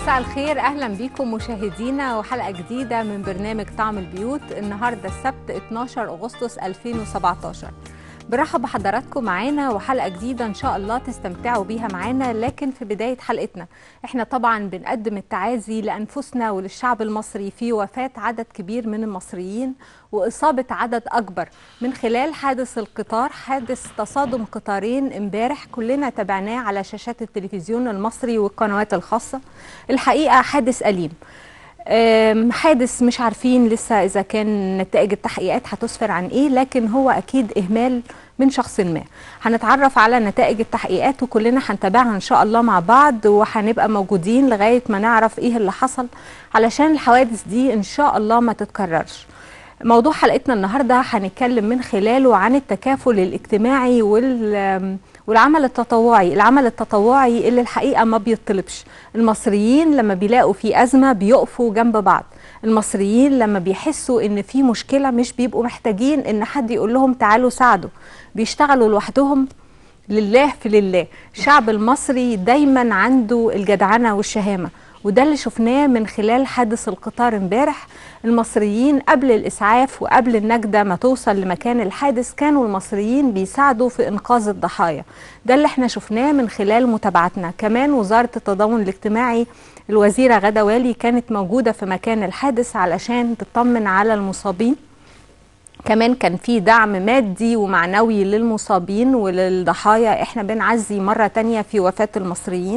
مساء الخير اهلا بيكم مشاهدينا وحلقه جديده من برنامج طعم البيوت النهارده السبت 12 اغسطس 2017 برحب بحضراتكم معانا وحلقه جديده ان شاء الله تستمتعوا بيها معانا لكن في بدايه حلقتنا احنا طبعا بنقدم التعازي لانفسنا وللشعب المصري في وفاه عدد كبير من المصريين واصابه عدد اكبر من خلال حادث القطار حادث تصادم قطارين امبارح كلنا تابعناه على شاشات التلفزيون المصري والقنوات الخاصه الحقيقه حادث اليم أم، حادث مش عارفين لسه اذا كان نتائج التحقيقات هتسفر عن ايه لكن هو اكيد اهمال من شخص ما هنتعرف على نتائج التحقيقات وكلنا هنتابعها ان شاء الله مع بعض وهنبقى موجودين لغايه ما نعرف ايه اللي حصل علشان الحوادث دي ان شاء الله ما تتكررش موضوع حلقتنا النهارده هنتكلم من خلاله عن التكافل الاجتماعي وال والعمل التطوعي العمل التطوعي اللي الحقيقه ما بيطلبش المصريين لما بيلاقوا في ازمه بيقفوا جنب بعض المصريين لما بيحسوا ان في مشكله مش بيبقوا محتاجين ان حد يقول لهم تعالوا ساعدوا بيشتغلوا لوحدهم لله في لله الشعب المصري دايما عنده الجدعنه والشهامه وده اللي شفناه من خلال حادث القطار امبارح المصريين قبل الاسعاف وقبل النجده ما توصل لمكان الحادث كانوا المصريين بيساعدوا في انقاذ الضحايا ده اللي احنا شفناه من خلال متابعتنا كمان وزاره التضامن الاجتماعي الوزيره غدا والي كانت موجوده في مكان الحادث علشان تطمن على المصابين كمان كان في دعم مادي ومعنوي للمصابين وللضحايا احنا بنعزي مرة تانية في وفاة المصريين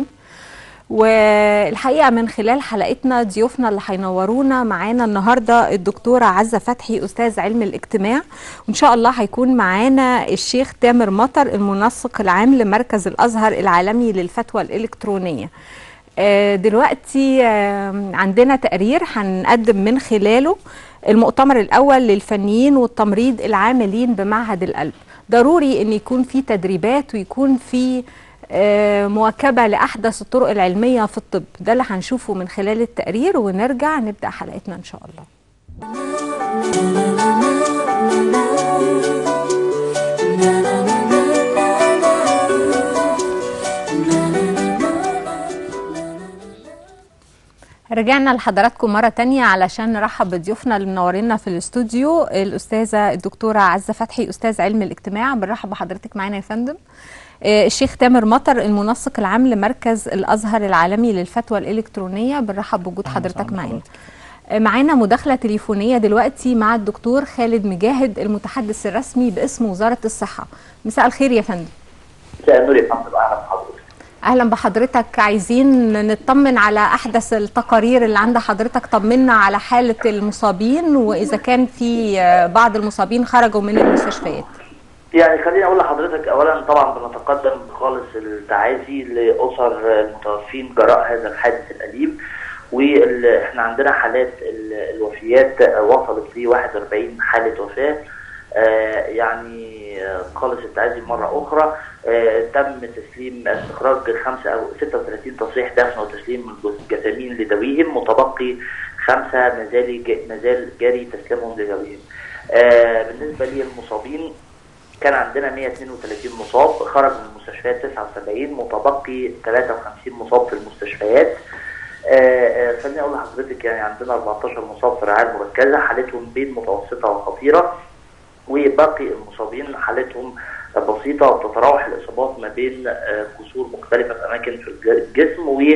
والحقيقة من خلال حلقتنا ضيوفنا اللي هينورونا معانا النهاردة الدكتورة عزة فتحي أستاذ علم الاجتماع وإن شاء الله هيكون معانا الشيخ تامر مطر المنسق العام لمركز الأزهر العالمي للفتوى الإلكترونية آه، دلوقتي آه، عندنا تقرير هنقدم من خلاله المؤتمر الأول للفنيين والتمريض العاملين بمعهد القلب ضروري أن يكون في تدريبات ويكون في آه، مواكبة لأحدث الطرق العلمية في الطب ده اللي هنشوفه من خلال التقرير ونرجع نبدأ حلقتنا إن شاء الله رجعنا لحضراتكم مرة تانية علشان نرحب بضيوفنا اللي منورينا في الاستوديو الأستاذة الدكتورة عزة فتحي أستاذ علم الاجتماع بنرحب بحضرتك معانا يا فندم آه، الشيخ تامر مطر المنسق العام لمركز الأزهر العالمي للفتوى الإلكترونية بنرحب بوجود حضرتك معانا آه، معانا مداخلة تليفونية دلوقتي مع الدكتور خالد مجاهد المتحدث الرسمي باسم وزارة الصحة مساء الخير يا فندم مساء النور يا فندم اهلا بحضرتك اهلا بحضرتك عايزين نطمن على احدث التقارير اللي عند حضرتك طمنا على حاله المصابين واذا كان في آه، بعض المصابين خرجوا من المستشفيات يعني خليني اقول لحضرتك اولا طبعا بنتقدم خالص التعازي لاسر المتوفين جراء هذا الحادث الاليم واحنا عندنا حالات ال- الوفيات وصلت ل 41 حاله وفاه آه، يعني آه، خالص التعازي مرة أخرى آه، تم تسليم استخراج خمسة أو 36 تصريح دفن وتسليم الجثامين لذويهم متبقي خمسة مازال ج- مازال جاري تسليمهم لذويهم. آه، بالنسبة للمصابين كان عندنا 132 مصاب خرج من المستشفيات 79 متبقي 53 مصاب في المستشفيات آه، آه، خليني اقول لحضرتك يعني عندنا 14 مصاب في الرعايه المركزه حالتهم بين متوسطه وخطيره وباقي المصابين حالتهم بسيطه وتتراوح الاصابات ما بين آه، كسور مختلفه في اماكن في الج- الجسم و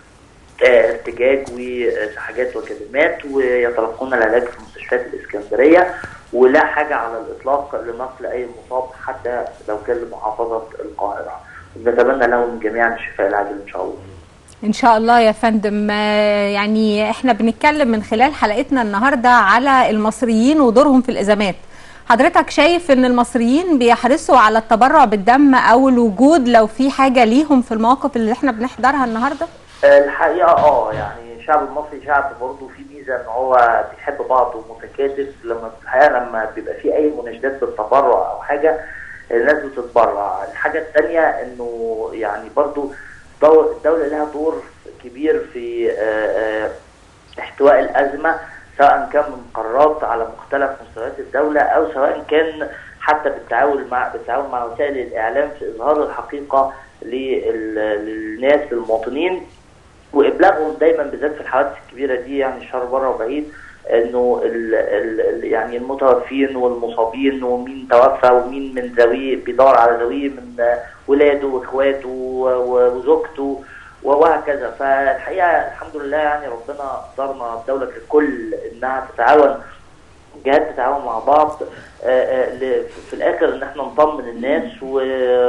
آه، ارتجاج وسحاجات وكدمات ويتلقون العلاج في مستشفيات الاسكندريه ولا حاجه على الاطلاق لنقل اي مصاب حتى لو كان لمحافظه القاهره. نتمنى لهم جميعا الشفاء العاجل ان شاء الله. ان شاء الله يا فندم آه، يعني احنا بنتكلم من خلال حلقتنا النهارده على المصريين ودورهم في الازمات حضرتك شايف ان المصريين بيحرصوا على التبرع بالدم او الوجود لو في حاجه ليهم في المواقف اللي احنا بنحضرها النهارده الحقيقه اه يعني الشعب المصري شعب برضه فيه ميزه ان هو بيحب بعضه ومتكاتف لما الحقيقه لما بيبقى فيه اي مناشدات بالتبرع او حاجه الناس بتتبرع الحاجه الثانيه انه يعني برضه دو- الدوله لها دور كبير في آه، آه، احتواء الازمه سواء كان من قرارات على مختلف مستويات الدوله او سواء كان حتى بالتعاون مع بالتعاون مع وسائل الاعلام في اظهار الحقيقه لل- للناس للمواطنين وابلاغهم دايما بالذات في الحوادث الكبيره دي يعني شهر بره وبعيد انه ال ال يعني المتوفين والمصابين ومين توفى ومين من ذويه بيدور على ذويه من ولاده واخواته وزوجته وهكذا فالحقيقه الحمد لله يعني ربنا اقدرنا الدوله ككل انها تتعاون جهات تتعاون مع بعض في الاخر ان احنا نطمن الناس و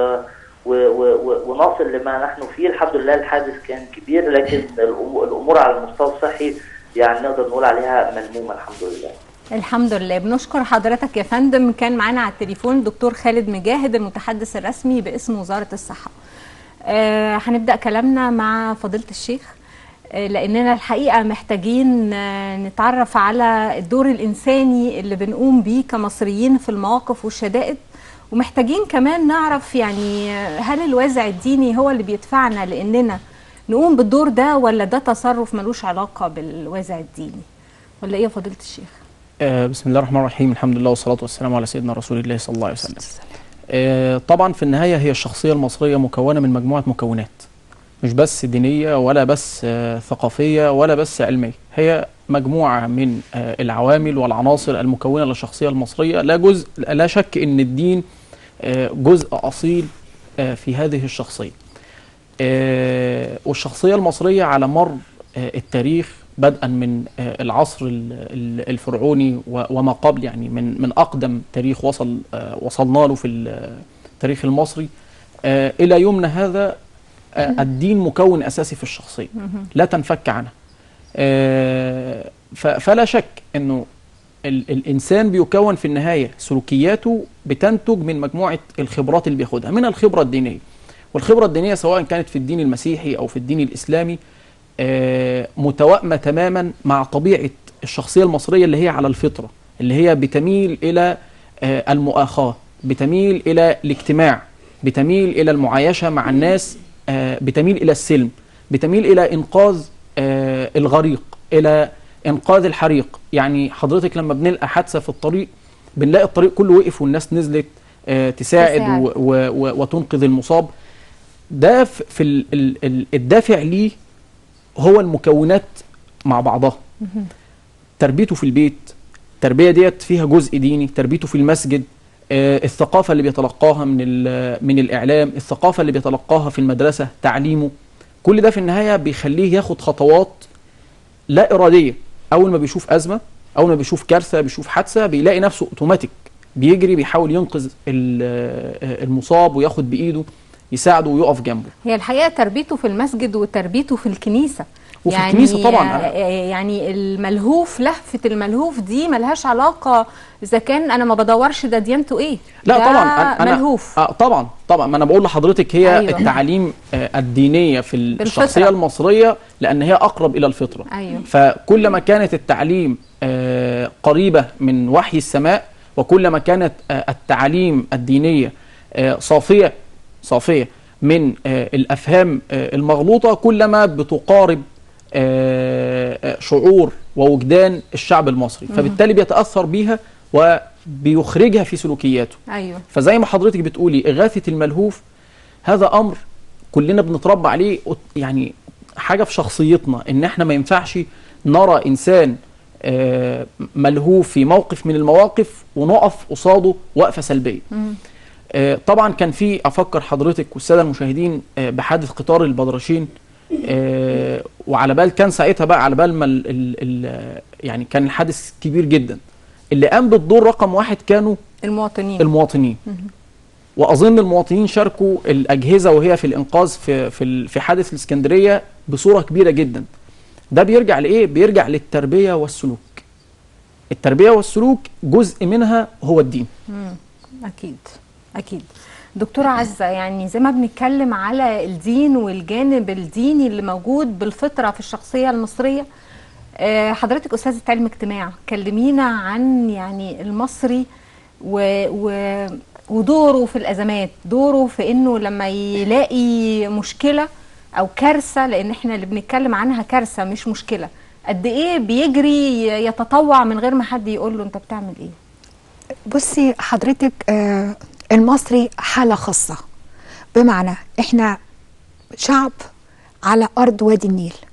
ونصل لما نحن فيه الحمد لله الحادث كان كبير لكن الامور على المستوى الصحي يعني نقدر نقول عليها ملمومه الحمد لله الحمد لله بنشكر حضرتك يا فندم كان معانا على التليفون دكتور خالد مجاهد المتحدث الرسمي باسم وزاره الصحه آه هنبدا كلامنا مع فضيله الشيخ آه لاننا الحقيقه محتاجين آه نتعرف على الدور الانساني اللي بنقوم بيه كمصريين في المواقف والشدائد ومحتاجين كمان نعرف يعني هل الوازع الديني هو اللي بيدفعنا لاننا نقوم بالدور ده ولا ده تصرف ملوش علاقه بالوازع الديني ولا ايه يا فضيله الشيخ آه بسم الله الرحمن الرحيم الحمد لله والصلاه والسلام على سيدنا رسول الله صلى الله عليه وسلم آه طبعا في النهايه هي الشخصيه المصريه مكونه من مجموعه مكونات مش بس دينيه ولا بس آه ثقافيه ولا بس علميه هي مجموعه من آه العوامل والعناصر المكونه للشخصيه المصريه لا جزء لا شك ان الدين آه جزء اصيل آه في هذه الشخصيه آه والشخصيه المصريه على مر آه التاريخ بدءا من آه العصر الفرعوني وما قبل يعني من من اقدم تاريخ وصل وصلنا له في التاريخ المصري الى يومنا هذا الدين مكون اساسي في الشخصيه لا تنفك عنها فلا شك انه الانسان بيكون في النهايه سلوكياته بتنتج من مجموعه الخبرات اللي بياخدها من الخبره الدينيه والخبره الدينيه سواء كانت في الدين المسيحي او في الدين الاسلامي متوائمه تماما مع طبيعه الشخصيه المصريه اللي هي على الفطره اللي هي بتميل الى المؤاخاه بتميل الى الاجتماع بتميل الى المعايشه مع الناس بتميل الى السلم بتميل الى انقاذ الغريق الى انقاذ الحريق يعني حضرتك لما بنلقى حادثه في الطريق بنلاقي الطريق كله وقف والناس نزلت تساعد, تساعد. و و و وتنقذ المصاب ده في ال ال الدافع ليه هو المكونات مع بعضها تربيته في البيت التربيه ديت فيها جزء ديني تربيته في المسجد آه الثقافه اللي بيتلقاها من من الاعلام الثقافه اللي بيتلقاها في المدرسه تعليمه كل ده في النهايه بيخليه ياخد خطوات لا اراديه اول ما بيشوف ازمه اول ما بيشوف كارثه بيشوف حادثه بيلاقي نفسه اوتوماتيك بيجري بيحاول ينقذ المصاب وياخد بايده يساعده ويقف جنبه هي الحقيقه تربيته في المسجد وتربيته في الكنيسه وفي يعني الكنيسه طبعا يعني الملهوف لهفه الملهوف دي ملهاش علاقه اذا كان انا ما بدورش ده ديانته ايه لا ده طبعا أنا ملهوف آه طبعا طبعا ما انا بقول لحضرتك هي أيوة. التعاليم آه الدينيه في الشخصيه بالفطرة. المصريه لان هي اقرب الى الفطره أيوة. فكلما كانت التعليم آه قريبه من وحي السماء وكلما كانت آه التعاليم الدينيه آه صافيه صافيه من آه الافهام آه المغلوطه كلما بتقارب آه شعور ووجدان الشعب المصري فبالتالي بيتاثر بيها وبيخرجها في سلوكياته ايوه فزي ما حضرتك بتقولي اغاثه الملهوف هذا امر كلنا بنتربى عليه يعني حاجه في شخصيتنا ان احنا ما ينفعش نرى انسان آه ملهوف في موقف من المواقف ونقف قصاده وقفه سلبيه آه طبعا كان في افكر حضرتك والساده المشاهدين آه بحادث قطار البدرشين آه وعلى بال كان ساعتها بقى على بال ما ال ال ال يعني كان الحادث كبير جدا اللي قام بالدور رقم واحد كانوا المواطنين المواطنين واظن المواطنين شاركوا الاجهزه وهي في الانقاذ في في في حادث الاسكندريه بصوره كبيره جدا ده بيرجع لايه بيرجع للتربيه والسلوك التربيه والسلوك جزء منها هو الدين مم. اكيد اكيد دكتورة عزة يعني زي ما بنتكلم على الدين والجانب الديني اللي موجود بالفطرة في الشخصية المصرية حضرتك أستاذة علم اجتماع كلمينا عن يعني المصري و, و ودوره في الأزمات دوره في إنه لما يلاقي مشكلة أو كارثة لأن إحنا اللي بنتكلم عنها كارثة مش مشكلة قد إيه بيجري يتطوع من غير ما حد يقول له أنت بتعمل إيه بصي حضرتك آه المصري حالة خاصة بمعنى احنا شعب على أرض وادي النيل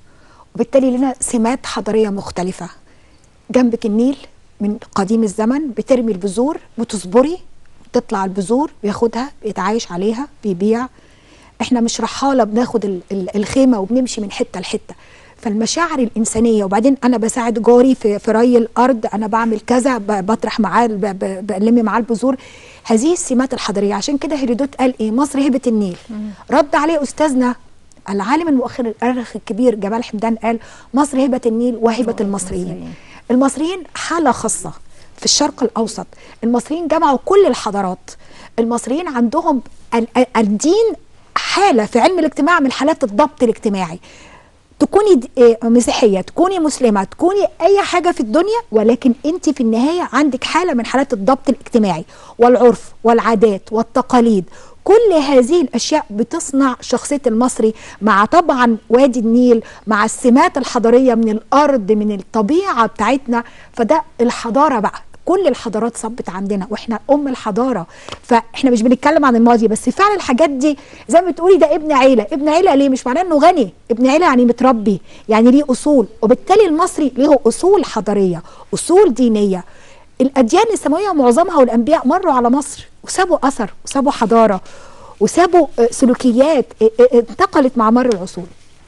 وبالتالي لنا سمات حضاريه مختلفه جنبك النيل من قديم الزمن بترمي البذور وتصبري تطلع البذور بياخدها بيتعايش عليها بيبيع احنا مش رحاله بناخد ال- ال- الخيمه وبنمشي من حته لحته فالمشاعر الانسانيه وبعدين انا بساعد جاري في في ري الارض انا بعمل كذا ب- بطرح معاه ب- ب- بلم معاه البذور هذه السمات الحضاريه عشان كده هيرودوت قال ايه مصر هبه النيل رد عليه استاذنا العالم المؤخر الارخ الكبير جمال حمدان قال مصر هبه النيل وهبه المصريين المصريين حاله خاصه في الشرق الاوسط المصريين جمعوا كل الحضارات المصريين عندهم ال- ال- الدين حاله في علم الاجتماع من حالات الضبط الاجتماعي تكوني د- آه، مسيحيه تكوني مسلمه تكوني اي حاجه في الدنيا ولكن انت في النهايه عندك حاله من حالات الضبط الاجتماعي والعرف والعادات والتقاليد كل هذه الاشياء بتصنع شخصيه المصري مع طبعا وادي النيل مع السمات الحضاريه من الارض من الطبيعه بتاعتنا فده الحضاره بقى كل الحضارات صبت عندنا واحنا ام الحضاره فاحنا مش بنتكلم عن الماضي بس فعلا الحاجات دي زي ما بتقولي ده ابن عيله ابن عيله ليه مش معناه انه غني ابن عيله يعني متربي يعني ليه اصول وبالتالي المصري له اصول حضاريه اصول دينيه الاديان السماويه معظمها والانبياء مروا على مصر وسابوا اثر وسابوا حضاره وسابوا آه، سلوكيات آه، آه، انتقلت مع مر العصور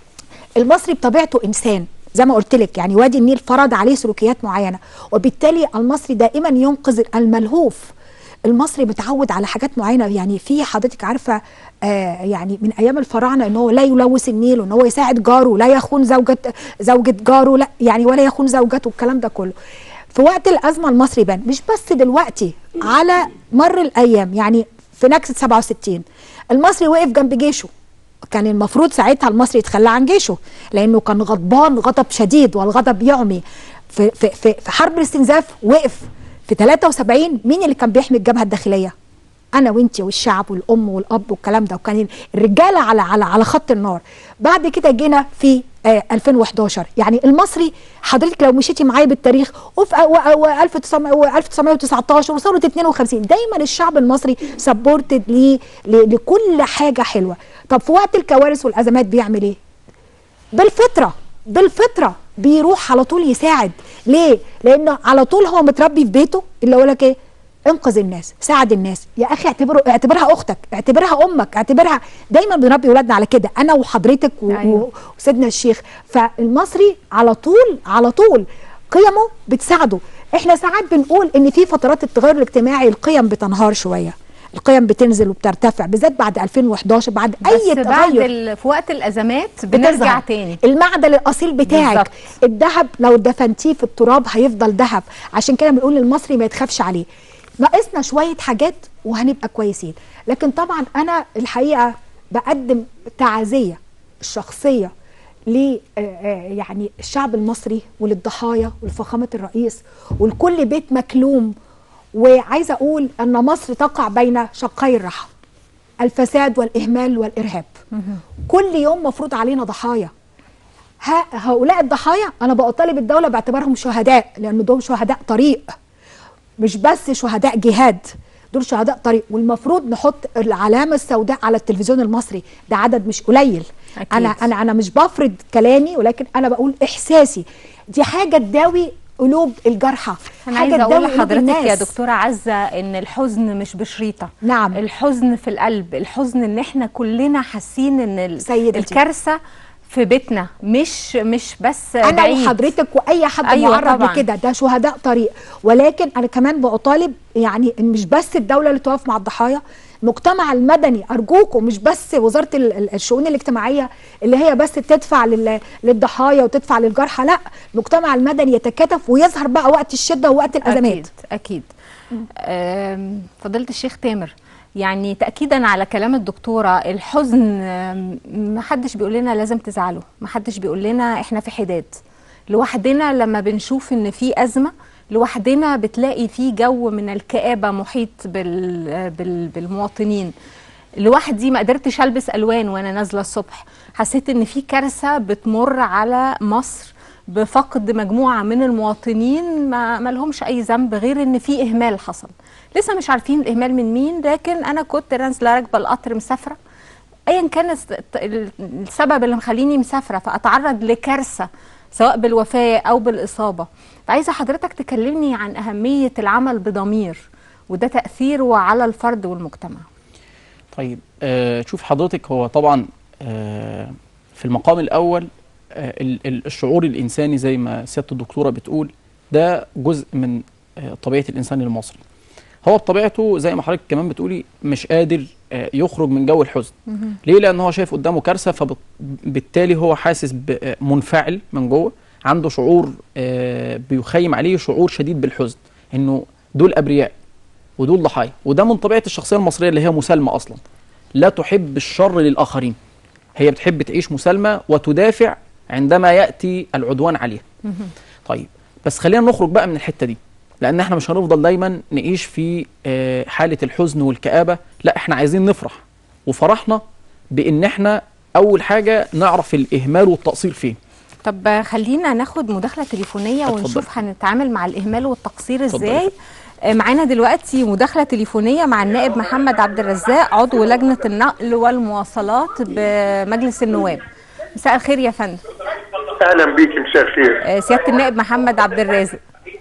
المصري بطبيعته انسان زي ما قلت لك يعني وادي النيل فرض عليه سلوكيات معينه وبالتالي المصري دائما ينقذ الملهوف المصري متعود على حاجات معينه يعني في حضرتك عارفه آه يعني من ايام الفراعنه ان هو لا يلوث النيل وان هو يساعد جاره لا يخون زوجة زوجة جاره لا يعني ولا يخون زوجته الكلام ده كله في وقت الازمه المصري بان مش بس دلوقتي على مر الايام يعني في نكسه 67 المصري وقف جنب جيشه كان المفروض ساعتها المصري يتخلى عن جيشه لانه كان غضبان غضب شديد والغضب يعمي في في في, في حرب الاستنزاف وقف في 73 مين اللي كان بيحمي الجبهه الداخليه؟ انا وانت والشعب والام والاب والكلام ده وكان الرجاله على على على خط النار بعد كده جينا في آه 2011 يعني المصري حضرتك لو مشيتي معايا بالتاريخ وفي آه، و- و- 1900 و 1919 وثوره 52 دايما الشعب المصري سبورتد ليه ل- لكل حاجه حلوه طب في وقت الكوارث والازمات بيعمل ايه بالفطره بالفطره بيروح على طول يساعد ليه لانه على طول هو متربي في بيته اللي يقول لك ايه انقذ الناس ساعد الناس يا اخي اعتبره اعتبرها اختك اعتبرها امك اعتبرها دايما بنربي ولادنا على كده انا وحضرتك و... أيوة. أيوه. وسيدنا الشيخ فالمصري على طول على طول قيمه بتساعده احنا ساعات بنقول ان في فترات التغير الاجتماعي القيم بتنهار شويه القيم بتنزل وبترتفع بالذات بعد 2011 بعد اي بس بعد تغير ال... في وقت الازمات بنرجع بتظهر. تاني المعدن الاصيل بتاعك بالظبط. الذهب لو دفنتيه في التراب هيفضل ذهب عشان كده بنقول للمصري ما يتخافش عليه ناقصنا شويه حاجات وهنبقى كويسين لكن طبعا انا الحقيقه بقدم تعازيه الشخصيه ل آه، آه، يعني الشعب المصري وللضحايا ولفخامه الرئيس ولكل بيت مكلوم وعايزه اقول ان مصر تقع بين شقي الرحم الفساد والاهمال والارهاب كل يوم مفروض علينا ضحايا ها هؤلاء الضحايا انا بطالب الدوله باعتبارهم شهداء لان دول شهداء طريق مش بس شهداء جهاد دول شهداء طريق والمفروض نحط العلامه السوداء على التلفزيون المصري ده عدد مش قليل أكيد. انا انا انا مش بفرض كلامي ولكن انا بقول احساسي دي حاجه تداوي قلوب الجرحى انا حاجه عايزه اقول تداوي قلوب لحضرتك يا الناس. دكتوره عزه ان الحزن مش بشريطه نعم. الحزن في القلب الحزن ان احنا كلنا حاسين ان ال- سيدتي. الكارثه في بيتنا مش مش بس انا بعيد. وحضرتك واي حد أيوة أيوة معرض طبعاً. لكده ده شهداء طريق ولكن انا كمان بطالب يعني إن مش بس الدوله اللي تقف مع الضحايا المجتمع المدني ارجوكم مش بس وزاره ال- ال- الشؤون الاجتماعيه اللي هي بس تدفع لل- للضحايا وتدفع للجرحى لا المجتمع المدني يتكاتف ويظهر بقى وقت الشده ووقت الازمات اكيد اكيد آم، فضيله الشيخ تامر يعني تاكيدا على كلام الدكتوره الحزن آم، محدش بيقول لنا لازم تزعلوا محدش بيقول لنا احنا في حداد لوحدنا لما بنشوف ان في ازمه لوحدنا بتلاقي في جو من الكآبة محيط بال بال بالمواطنين لوحدي ما قدرتش البس الوان وانا نازله الصبح حسيت ان في كارثه بتمر على مصر بفقد مجموعه من المواطنين ما ما لهمش اي ذنب غير ان في اهمال حصل لسه مش عارفين الاهمال من مين لكن انا كنت نازله راكبه القطر مسافره ايا كان الس- ال- السبب اللي مخليني مسافره فاتعرض لكارثه سواء بالوفاه او بالاصابه فعايزه حضرتك تكلمني عن اهميه العمل بضمير وده تاثيره على الفرد والمجتمع طيب آه شوف حضرتك هو طبعا آه في المقام الأول آه ال- ال- الشعور الإنساني زي ما سيادة الدكتورة بتقول ده جزء من آه طبيعة الإنسان المصري هو بطبيعته زي ما حضرتك كمان بتقولي مش قادر آه يخرج من جو الحزن ليه لأن هو شايف قدامه كارثة فبالتالي هو حاسس ب- آه، منفعل من جوه عنده شعور آه بيخيم عليه شعور شديد بالحزن إنه دول أبرياء ودول ضحايا وده من طبيعه الشخصيه المصريه اللي هي مسالمه اصلا لا تحب الشر للاخرين هي بتحب تعيش مسالمه وتدافع عندما ياتي العدوان عليها طيب بس خلينا نخرج بقى من الحته دي لان احنا مش هنفضل دايما نعيش في آه، حاله الحزن والكابه لا احنا عايزين نفرح وفرحنا بان احنا اول حاجه نعرف الاهمال والتقصير فين طب خلينا ناخد مداخله تليفونيه اتفضل. ونشوف هنتعامل مع الاهمال والتقصير اتفضل. ازاي آه، معانا دلوقتي مداخله تليفونيه مع النائب محمد عبد الرزاق عضو لجنه النقل والمواصلات بمجلس النواب مساء الخير يا فندم اهلا بيك مساء الخير آه، سياده النائب محمد عبد الرازق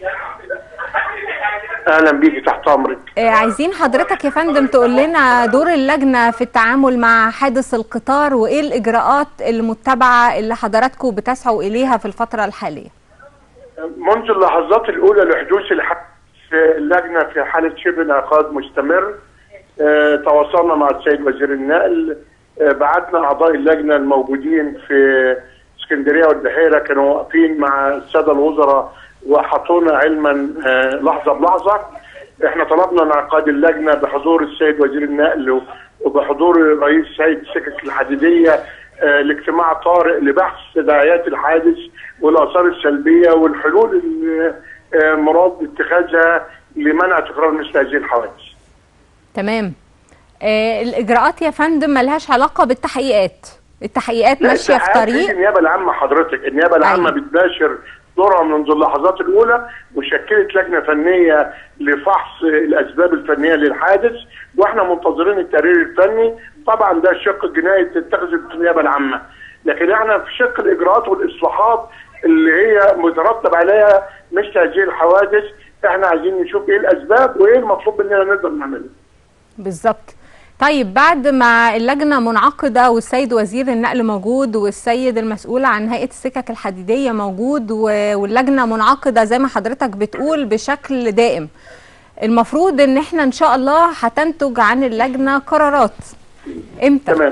اهلا بيك تحت امرك آه، عايزين حضرتك يا فندم تقول لنا دور اللجنه في التعامل مع حادث القطار وايه الاجراءات المتبعه اللي حضراتكم بتسعوا اليها في الفتره الحاليه منذ اللحظات الاولى لحدوث الحادث اللجنه في حاله شبه انعقاد مستمر آه، تواصلنا مع السيد وزير النقل آه، بعتنا اعضاء اللجنه الموجودين في اسكندريه والبحيره كانوا واقفين مع الساده الوزراء وحطونا علما آه، لحظه بلحظه احنا طلبنا انعقاد اللجنه بحضور السيد وزير النقل وبحضور رئيس هيئه السكك الحديديه آه، لاجتماع طارئ لبحث تداعيات الحادث والاثار السلبيه والحلول اللي آه، مراد اتخاذها لمنع تكرار مثل هذه الحوادث. تمام آه الاجراءات يا فندم ملهاش علاقه بالتحقيقات التحقيقات لا، ماشيه في التحقيقات طريق هي النيابه العامه حضرتك النيابه العامه أيوة. بتباشر دورها منذ اللحظات الاولى وشكلت لجنه فنيه لفحص الاسباب الفنيه للحادث واحنا منتظرين التقرير الفني طبعا ده الشق الجنائي تتخذ النيابه العامه لكن احنا في شق الاجراءات والاصلاحات اللي هي مترتب عليها مثل هذه الحوادث احنا عايزين نشوف ايه الاسباب وايه المطلوب مننا نقدر نعمله بالظبط طيب بعد ما اللجنه منعقده والسيد وزير النقل موجود والسيد المسؤول عن هيئه السكك الحديديه موجود و- واللجنه منعقده زي ما حضرتك بتقول بشكل دائم المفروض ان احنا ان شاء الله هتنتج عن اللجنه قرارات امتى تمام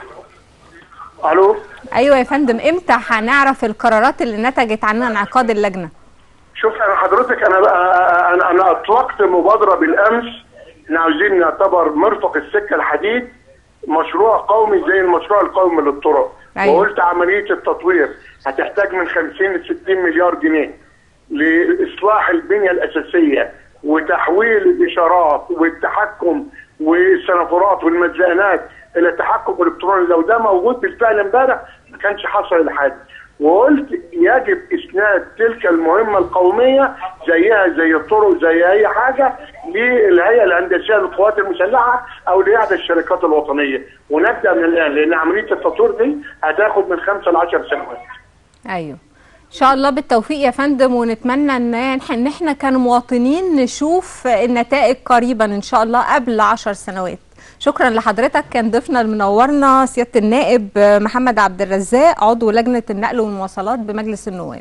الو ايوه يا فندم امتى هنعرف القرارات اللي نتجت عن انعقاد اللجنه شوف انا حضرتك انا بقى انا انا اطلقت مبادره بالامس احنا عاوزين نعتبر مرفق السكه الحديد مشروع قومي زي المشروع القومي للطرق أيوة. وقلت عمليه التطوير هتحتاج من 50 ل 60 مليار جنيه لاصلاح البنيه الاساسيه وتحويل الاشارات والتحكم والسنافورات والمزانات الى تحكم الكتروني لو ده موجود بالفعل امبارح ما كانش حصل الحادث وقلت يجب اسناد تلك المهمه القوميه زيها زي الطرق زي اي حاجه للهيئه الهندسيه للقوات المسلحه او لاحدى الشركات الوطنيه ونبدا من الان لان عمليه التطوير دي هتاخد من خمسه ل 10 سنوات. ايوه ان شاء الله بالتوفيق يا فندم ونتمنى ان ان احنا كمواطنين نشوف النتائج قريبا ان شاء الله قبل عشر سنوات شكرا لحضرتك كان ضيفنا المنورنا سياده النائب محمد عبد الرزاق عضو لجنه النقل والمواصلات بمجلس النواب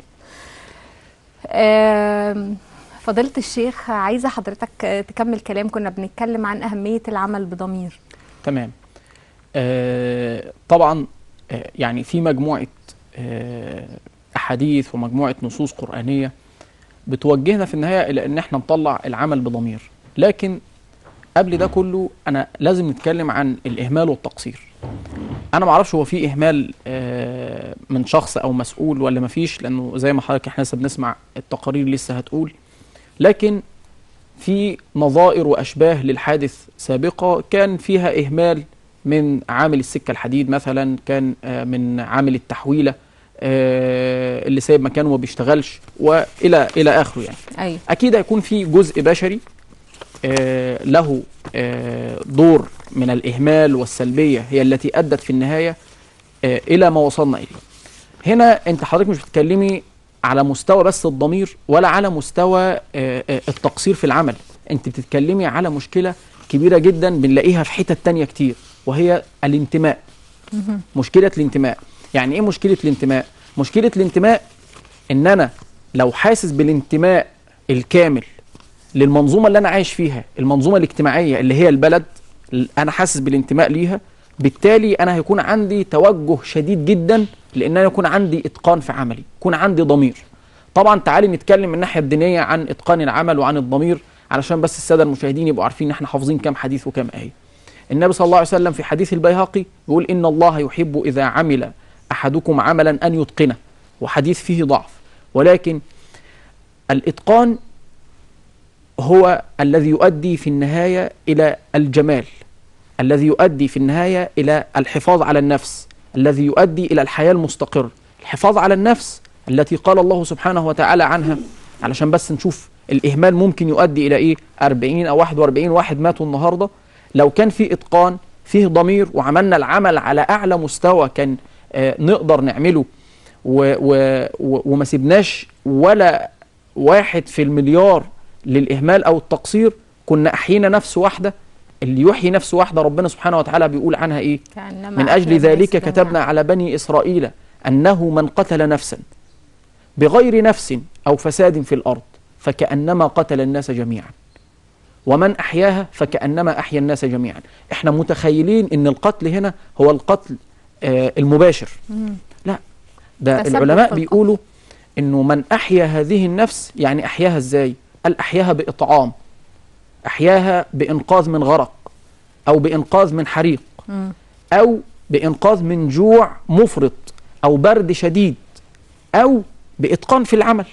آم، فضيله الشيخ عايزه حضرتك تكمل كلام كنا بنتكلم عن اهميه العمل بضمير تمام آه طبعا آه يعني في مجموعة آه أحاديث ومجموعة نصوص قرآنية بتوجهنا في النهاية إلى إن إحنا نطلع العمل بضمير لكن قبل ده كله أنا لازم نتكلم عن الإهمال والتقصير أنا معرفش هو في إهمال آه من شخص أو مسؤول ولا مفيش لأنه زي ما حضرتك إحنا لسه بنسمع التقارير لسه هتقول لكن في نظائر واشباه للحادث سابقه كان فيها اهمال من عامل السكه الحديد مثلا كان آه، من عامل التحويله آه، اللي سايب مكانه وما بيشتغلش والى الى اخره يعني ايوه اكيد هيكون في جزء بشري آه، له آه، دور من الإهمال والسلبية هي التي أدت في النهاية آه، إلى ما وصلنا إليه هنا أنت حضرتك مش بتتكلمي على مستوى بس الضمير ولا على مستوى آه، آه، التقصير في العمل أنت بتتكلمي على مشكلة كبيرة جدا بنلاقيها في حتت تانية كتير وهي الانتماء مشكلة الانتماء يعني إيه مشكلة الانتماء؟ مشكلة الانتماء إن أنا لو حاسس بالانتماء الكامل للمنظومه اللي انا عايش فيها المنظومه الاجتماعيه اللي هي البلد ال- انا حاسس بالانتماء ليها بالتالي انا هيكون عندي توجه شديد جدا لان انا يكون عندي اتقان في عملي يكون عندي ضمير طبعا تعالي نتكلم من الناحيه الدينيه عن اتقان العمل وعن الضمير علشان بس الساده المشاهدين يبقوا عارفين ان احنا حافظين كام حديث وكام ايه النبي صلى الله عليه وسلم في حديث البيهقي يقول ان الله يحب اذا عمل احدكم عملا ان يتقنه وحديث فيه ضعف ولكن الاتقان هو الذي يؤدي في النهايه الى الجمال الذي يؤدي في النهايه الى الحفاظ على النفس الذي يؤدي الى الحياه المستقره الحفاظ على النفس التي قال الله سبحانه وتعالى عنها علشان بس نشوف الاهمال ممكن يؤدي الى ايه 40 او 41 واحد ماتوا النهارده لو كان في اتقان فيه ضمير وعملنا العمل على اعلى مستوى كان آه نقدر نعمله و و و وما سيبناش ولا واحد في المليار للإهمال أو التقصير كنا أحيينا نفس واحدة اللي يحيي نفس واحدة ربنا سبحانه وتعالى بيقول عنها إيه كأنما من أجل أحيا ذلك الناس كتبنا جميعاً. على بني إسرائيل أنه من قتل نفسا بغير نفس أو فساد في الأرض فكأنما قتل الناس جميعا ومن أحياها فكأنما أحيا الناس جميعا احنا متخيلين أن القتل هنا هو القتل آه المباشر لا ده تسبب العلماء في بيقولوا انه من احيا هذه النفس يعني احياها ازاي قال احياها باطعام احياها بانقاذ من غرق او بانقاذ من حريق او بانقاذ من جوع مفرط او برد شديد او باتقان في العمل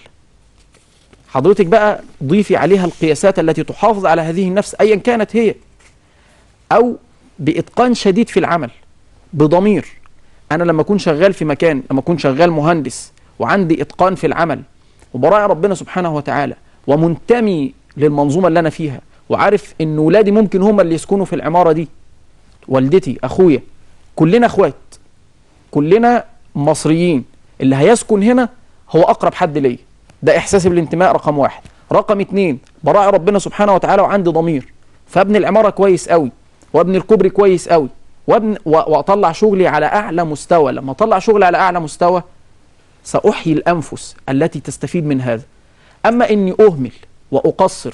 حضرتك بقى ضيفي عليها القياسات التي تحافظ على هذه النفس ايا كانت هي او باتقان شديد في العمل بضمير انا لما اكون شغال في مكان لما اكون شغال مهندس وعندي اتقان في العمل وبراعي ربنا سبحانه وتعالى ومنتمي للمنظومه اللي انا فيها وعارف ان ولادي ممكن هم اللي يسكنوا في العماره دي والدتي اخويا كلنا اخوات كلنا مصريين اللي هيسكن هنا هو اقرب حد ليا ده احساسي بالانتماء رقم واحد رقم اتنين براعي ربنا سبحانه وتعالى وعندي ضمير فابني العماره كويس قوي وابني الكوبري كويس قوي وابن و- واطلع شغلي على اعلى مستوى لما اطلع شغلي على اعلى مستوى ساحيي الانفس التي تستفيد من هذا اما اني اهمل واقصر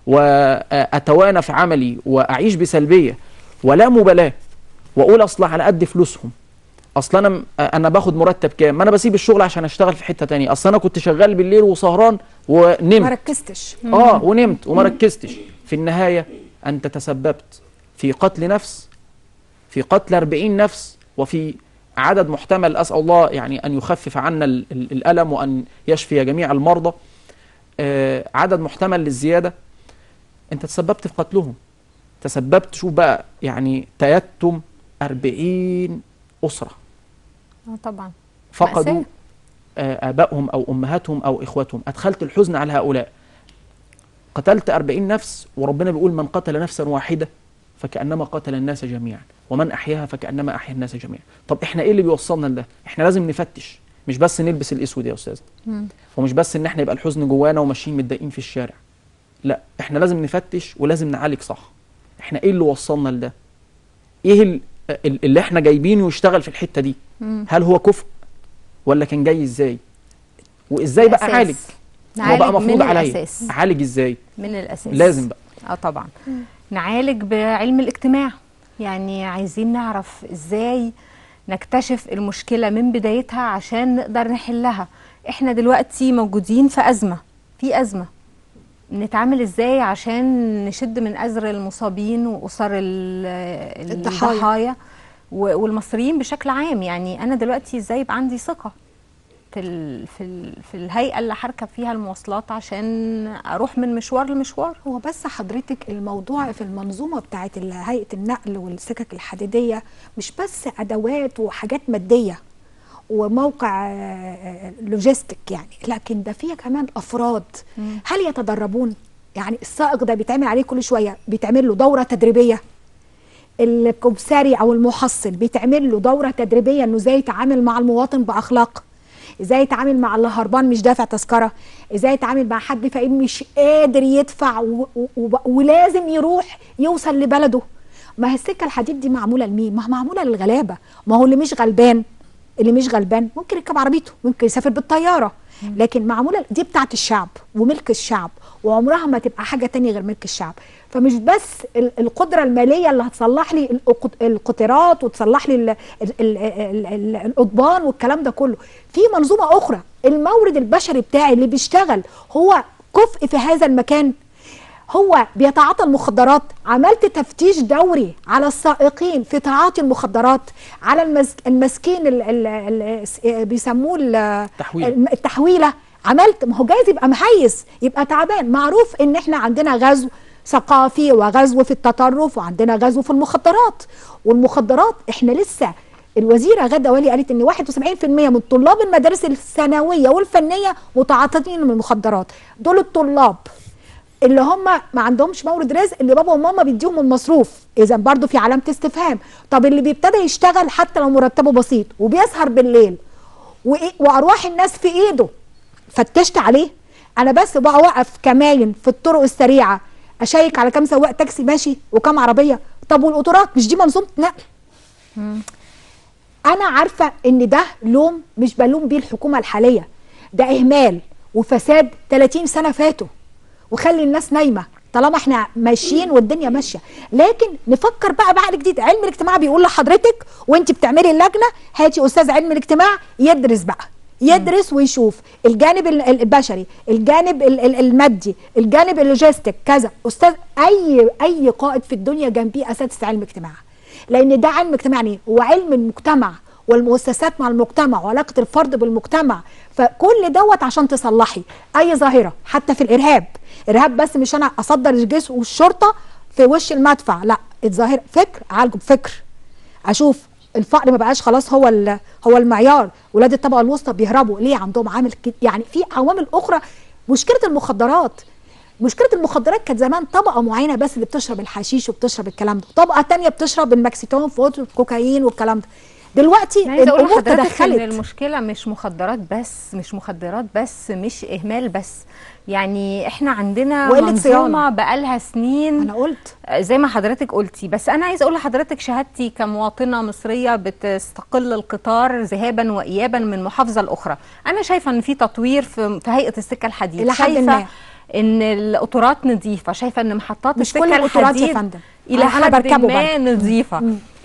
واتوانى في عملي واعيش بسلبيه ولا مبالاه واقول اصلا على قد فلوسهم اصل انا م- انا باخد مرتب كام ما انا بسيب الشغل عشان اشتغل في حته تانية اصل انا كنت شغال بالليل وسهران ما ونمت ركزتش اه ونمت وما ركزتش في النهايه انت تسببت في قتل نفس في قتل 40 نفس وفي عدد محتمل اسال الله يعني ان يخفف عنا ال- ال- الالم وان يشفي جميع المرضى آه عدد محتمل للزياده انت تسببت في قتلهم تسببت شوف بقى يعني تيتم 40 اسره اه طبعا فقدوا مأساة. آه، آبائهم أو أمهاتهم أو إخواتهم أدخلت الحزن على هؤلاء قتلت أربعين نفس وربنا بيقول من قتل نفسا واحدة فكأنما قتل الناس جميعا ومن أحياها فكأنما أحيا الناس جميعا طب إحنا إيه اللي بيوصلنا لده إحنا لازم نفتش مش بس نلبس الأسود يا أستاذ ومش بس إن إحنا يبقى الحزن جوانا وماشيين متضايقين في الشارع لا إحنا لازم نفتش ولازم نعالج صح إحنا إيه اللي وصلنا لده إيه ال- ال- اللي إحنا جايبينه يشتغل في الحتة دي هل هو كفء ولا كان جاي ازاي وازاي بقى الأساس. اعالج هو نعالج بقى مفروض من عليا الأساس. اعالج ازاي من الاساس لازم بقى اه طبعا نعالج بعلم الاجتماع يعني عايزين نعرف ازاي نكتشف المشكلة من بدايتها عشان نقدر نحلها احنا دلوقتي موجودين في أزمة في أزمة نتعامل ازاي عشان نشد من أزر المصابين وأسر ال- الضحايا. الضحايا و- والمصريين بشكل عام يعني أنا دلوقتي ازاي يبقى عندي ثقة في ال في ال في الهيئة اللي هركب فيها المواصلات عشان أروح من مشوار لمشوار هو بس حضرتك الموضوع في المنظومه بتاعت ال- هيئه النقل والسكك الحديديه مش بس ادوات وحاجات ماديه وموقع آه، لوجيستيك يعني لكن ده فيها كمان افراد هل يتدربون يعني السائق ده بيتعمل عليه كل شويه بيتعمل له دوره تدريبيه الكمساري او المحصل بيتعمل له دوره تدريبيه انه ازاي يتعامل مع المواطن باخلاق ازاي يتعامل مع اللي هربان مش دافع تذكره ازاي يتعامل مع حد فقير مش قادر يدفع و... و... و... ولازم يروح يوصل لبلده ما هي السكه الحديد دي معموله لمين ما هي معموله للغلابه ما هو اللي مش غلبان اللي مش غلبان ممكن يركب عربيته ممكن يسافر بالطياره لكن معموله دي بتاعت الشعب وملك الشعب وعمرها ما تبقى حاجه تانية غير ملك الشعب فمش بس ال- القدره الماليه اللي هتصلح لي القط- القطارات وتصلح لي ال- ال- ال- ال- ال- القضبان والكلام ده كله في منظومه اخرى المورد البشري بتاعي اللي بيشتغل هو كفء في هذا المكان هو بيتعاطى المخدرات عملت تفتيش دوري على السائقين في تعاطي المخدرات على المس... المسكين ال... ال... ال... بيسموه ال... التحويلة. الم- التحويله عملت ما هو جايز يبقى مهيس يبقى تعبان معروف ان احنا عندنا غزو ثقافي وغزو في التطرف وعندنا غزو في المخدرات والمخدرات احنا لسه الوزيره غدا والي قالت ان 71% من طلاب المدارس الثانويه والفنيه متعاطين من المخدرات دول الطلاب اللي هم ما عندهمش مورد رزق اللي بابا وماما بيديهم المصروف اذا برضو في علامه استفهام طب اللي بيبتدى يشتغل حتى لو مرتبه بسيط وبيسهر بالليل وإيه وارواح الناس في ايده فتشت عليه انا بس بقى واقف كماين في الطرق السريعه اشيك على كام سواق تاكسي ماشي وكام عربيه طب والقطارات مش دي منظومه نقل انا عارفه ان ده لوم مش بلوم بيه الحكومه الحاليه ده اهمال وفساد 30 سنه فاتوا وخلي الناس نايمه طالما احنا ماشيين والدنيا ماشيه لكن نفكر بقى بعقل جديد علم الاجتماع بيقول لحضرتك وانت بتعملي اللجنه هاتي استاذ علم الاجتماع يدرس بقى يدرس ويشوف الجانب ال- ال- البشري الجانب ال- ال- المادي الجانب اللوجيستيك كذا استاذ اي اي قائد في الدنيا جنبيه اساتذه علم اجتماع لان ده علم اجتماعي هو علم المجتمع والمؤسسات مع المجتمع وعلاقه الفرد بالمجتمع فكل دوت عشان تصلحي اي ظاهره حتى في الارهاب ارهاب بس مش انا اصدر الجيش والشرطه في وش المدفع لا الظاهره فكر اعالجه بفكر اشوف الفقر ما بقاش خلاص هو ال- هو المعيار ولاد الطبقه الوسطى بيهربوا ليه عندهم عامل كده يعني في عوامل اخرى مشكله المخدرات مشكله المخدرات كانت زمان طبقه معينه بس اللي بتشرب الحشيش وبتشرب الكلام ده طبقه تانية بتشرب الماكسيتون فوت والكوكايين والكلام ده دلوقتي أنا عايزه اقول الامور لحضرتك ان تدخلت المشكله مش مخدرات بس مش مخدرات بس مش اهمال بس يعني احنا عندنا وقلة صيانة. منظومه بقالها سنين انا قلت زي ما حضرتك قلتي بس انا عايزه اقول لحضرتك شهادتي كمواطنه مصريه بتستقل القطار ذهابا وايابا من محافظه لاخرى انا شايفه ان في تطوير في في هيئه السكه الحديد إلى حد شايفه ما. ان القطارات نظيفه شايفه ان محطات مش السكه كل القطارات يا الحديد فندم. الى أنا- أنا حد بركبه ما برضه. نظيفه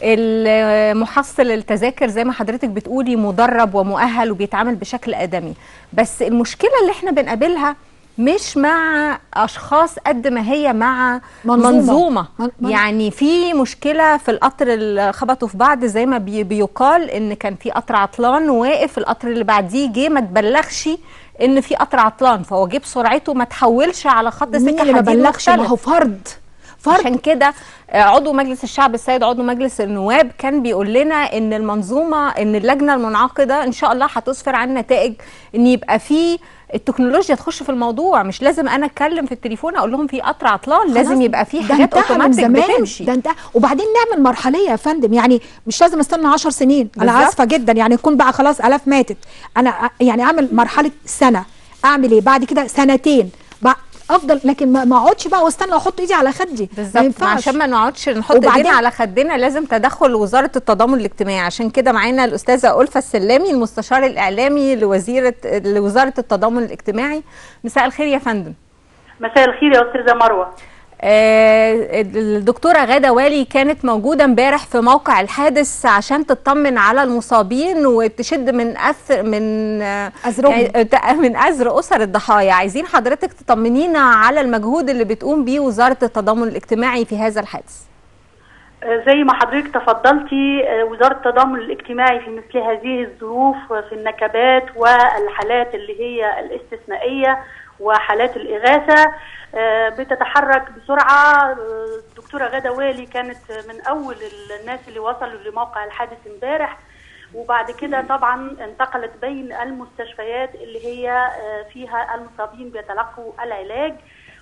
المحصل التذاكر زي ما حضرتك بتقولي مدرب ومؤهل وبيتعامل بشكل ادمي بس المشكله اللي احنا بنقابلها مش مع اشخاص قد ما هي مع منظومة. منظومه, من- من- يعني في مشكله في القطر اللي خبطوا في بعض زي ما بي بيقال ان كان في قطر عطلان واقف القطر اللي بعديه جه ما تبلغش ان في قطر عطلان فهو جه بسرعته ما تحولش على خط مين سكه اللي ما حديد بلغش ما مختلف. هو فرد فرد عشان كده آه، عضو مجلس الشعب السيد عضو مجلس النواب كان بيقول لنا ان المنظومه ان اللجنه المنعقده ان شاء الله هتسفر عن نتائج ان يبقى في التكنولوجيا تخش في الموضوع مش لازم انا اتكلم في التليفون اقول لهم في قطر عطلان لازم خلاص، يبقى في ده حاجات انتهى من اوتوماتيك زمان بتمشي ده انتهى وبعدين نعمل مرحليه يا فندم يعني مش لازم استنى 10 سنين انا بالظبط. اسفه جدا يعني يكون بقى خلاص الاف ماتت انا أ- يعني اعمل مرحله سنه اعمل ايه بعد كده سنتين بقى افضل لكن ما ما اقعدش بقى واستنى واحط ايدي على خدي ما بالظبط ينفعش عشان ما نقعدش نحط وبعدين- ايدينا على خدنا لازم تدخل وزاره التضامن الاجتماعي عشان كده معانا الاستاذه ألفة السلامي المستشار الاعلامي لوزيره لوزاره التضامن الاجتماعي مساء الخير يا فندم مساء الخير يا استاذه مروه آه، الدكتوره غاده والي كانت موجوده امبارح في موقع الحادث عشان تطمن على المصابين وتشد من اثر من آه، أزرهم. يعني ت- من ازر اسر الضحايا عايزين حضرتك تطمنينا على المجهود اللي بتقوم بيه وزاره التضامن الاجتماعي في هذا الحادث آه، زي ما حضرتك تفضلتي آه، وزاره التضامن الاجتماعي في مثل هذه الظروف آه، في النكبات والحالات اللي هي الاستثنائيه وحالات الاغاثه آه، بتتحرك بسرعه آه، الدكتوره غاده والي كانت من اول الناس اللي وصلوا لموقع الحادث امبارح وبعد كده طبعا انتقلت بين المستشفيات اللي هي آه، فيها المصابين بيتلقوا العلاج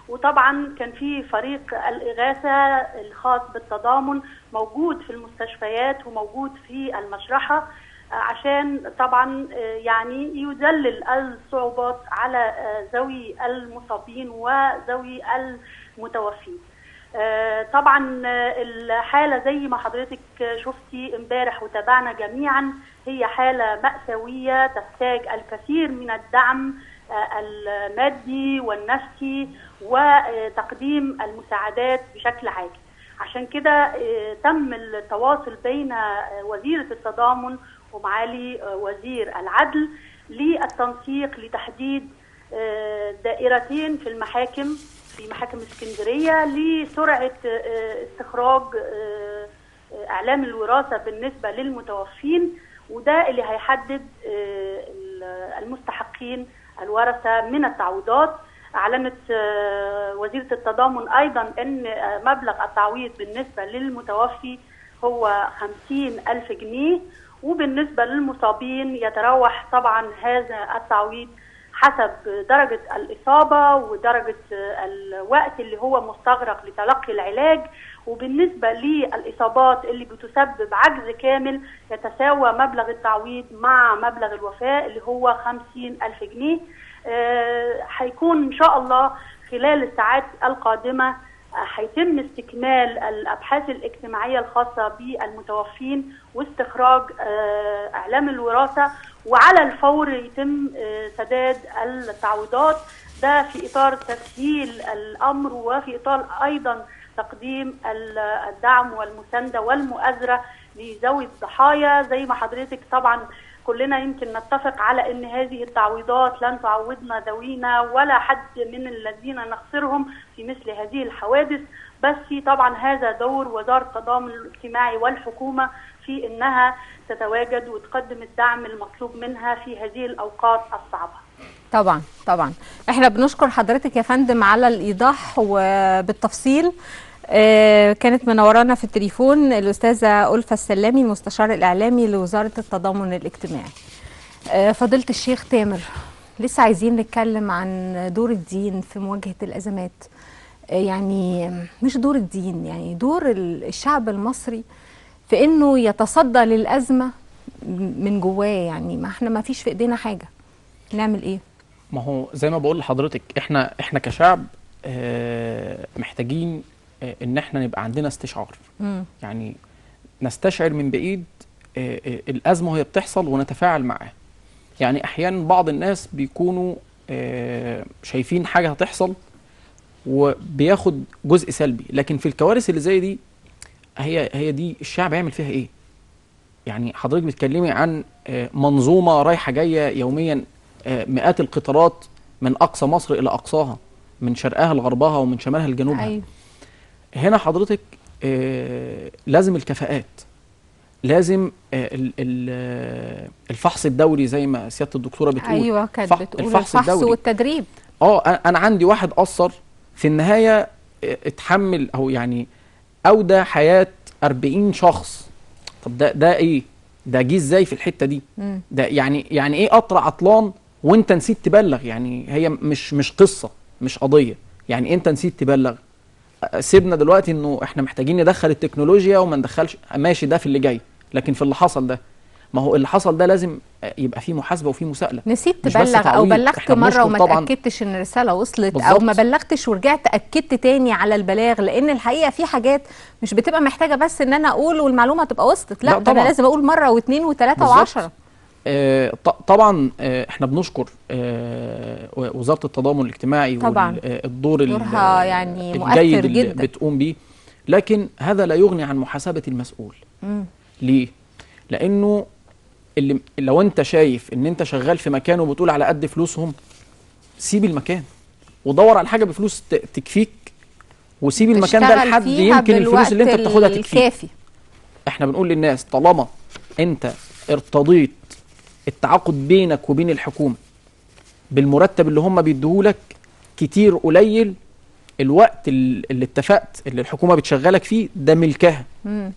وطبعا كان في فريق الإغاثة الخاص بالتضامن موجود في المستشفيات وموجود في المشرحة عشان طبعا يعني يذلل الصعوبات على ذوي المصابين وذوي المتوفين طبعا الحاله زي ما حضرتك شفتي امبارح وتابعنا جميعا هي حاله ماساويه تحتاج الكثير من الدعم المادي والنفسي وتقديم المساعدات بشكل عاجل عشان كده تم التواصل بين وزيره التضامن ومعالي وزير العدل للتنسيق لتحديد دائرتين في المحاكم في محاكم اسكندريه لسرعه استخراج اعلام الوراثه بالنسبه للمتوفين وده اللي هيحدد المستحقين الورثه من التعويضات اعلنت وزيره التضامن ايضا ان مبلغ التعويض بالنسبه للمتوفي هو خمسين ألف جنيه وبالنسبة للمصابين يتراوح طبعا هذا التعويض حسب درجة الإصابة ودرجة الوقت اللي هو مستغرق لتلقي العلاج وبالنسبة للإصابات اللي بتسبب عجز كامل يتساوى مبلغ التعويض مع مبلغ الوفاة اللي هو خمسين ألف جنيه هيكون إن شاء الله خلال الساعات القادمة هيتم استكمال الابحاث الاجتماعيه الخاصه بالمتوفين واستخراج اعلام الوراثه وعلى الفور يتم سداد التعويضات ده في اطار تسهيل الامر وفي اطار ايضا تقديم الدعم والمسانده والمؤازره لذوي الضحايا زي ما حضرتك طبعا كلنا يمكن نتفق على ان هذه التعويضات لن تعوضنا ذوينا ولا حد من الذين نخسرهم في مثل هذه الحوادث بس طبعا هذا دور وزاره التضامن الاجتماعي والحكومه في انها تتواجد وتقدم الدعم المطلوب منها في هذه الاوقات الصعبه. طبعا طبعا احنا بنشكر حضرتك يا فندم على الايضاح وبالتفصيل آه كانت منورانا في التليفون الأستاذة ألفة السلامي المستشار الإعلامي لوزارة التضامن الاجتماعي آه فضيلة الشيخ تامر لسه عايزين نتكلم عن دور الدين في مواجهة الأزمات آه يعني مش دور الدين يعني دور الشعب المصري في إنه يتصدى للأزمة من جواه يعني ما احنا ما فيش في إيدينا حاجة نعمل إيه؟ ما هو زي ما بقول لحضرتك احنا احنا كشعب محتاجين ان احنا نبقى عندنا استشعار مم. يعني نستشعر من بعيد الازمه وهي بتحصل ونتفاعل معاها يعني احيانا بعض الناس بيكونوا شايفين حاجه هتحصل وبياخد جزء سلبي لكن في الكوارث اللي زي دي هي هي دي الشعب يعمل فيها ايه يعني حضرتك بتتكلمي عن منظومه رايحه جايه يوميا مئات القطارات من اقصى مصر الى اقصاها من شرقها لغربها ومن شمالها لجنوبها أيوه. هنا حضرتك آه لازم الكفاءات لازم آه الفحص الدوري زي ما سياده الدكتوره بتقول ايوه كانت بتقول الفحص, الفحص الدوري والتدريب اه انا عندي واحد قصر في النهايه اتحمل او يعني اودى حياه 40 شخص طب ده ده ايه ده جه ازاي في الحته دي مم. ده يعني يعني ايه قطر عطلان وانت نسيت تبلغ يعني هي مش مش قصه مش قضيه يعني انت نسيت تبلغ سيبنا دلوقتي انه احنا محتاجين ندخل التكنولوجيا وما ندخلش ماشي ده في اللي جاي لكن في اللي حصل ده ما هو اللي حصل ده لازم يبقى فيه محاسبه وفيه مساءله نسيت تبلغ او بلغت مره وما تاكدتش ان الرساله وصلت بالزبط. او ما بلغتش ورجعت اكدت تاني على البلاغ لان الحقيقه في حاجات مش بتبقى محتاجه بس ان انا اقول والمعلومه تبقى وصلت لا, لا ده انا لازم اقول مره واثنين وثلاثه وعشرة آه طبعا آه احنا بنشكر آه وزاره التضامن الاجتماعي طبعا والدور دورها يعني الجيد اللي جدا بتقوم بيه لكن هذا لا يغني عن محاسبه المسؤول مم. ليه لانه اللي لو انت شايف ان انت شغال في مكان وبتقول على قد فلوسهم سيب المكان ودور على حاجه بفلوس تكفيك وسيب المكان ده لحد يمكن الفلوس اللي انت بتاخدها تكفيك الكافي. احنا بنقول للناس طالما انت ارتضيت التعاقد بينك وبين الحكومه بالمرتب اللي هم بيديهولك كتير قليل الوقت اللي اتفقت اللي الحكومه بتشغلك فيه ده ملكها مم.